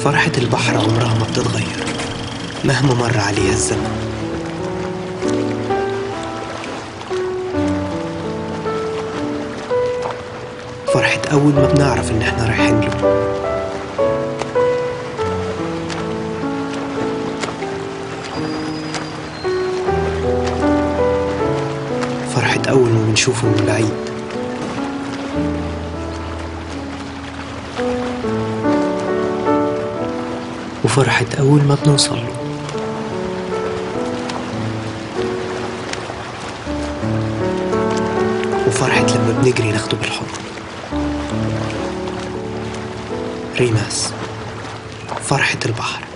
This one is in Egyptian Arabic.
فرحة البحر عمرها ما بتتغير مهما مر عليها الزمن فرحة أول ما بنعرف إن إحنا رايحين له فرحة أول ما بنشوفه من بعيد وفرحة أول ما بنوصل له وفرحة لما بنجري ناخده بالحضن ريماس فرحة البحر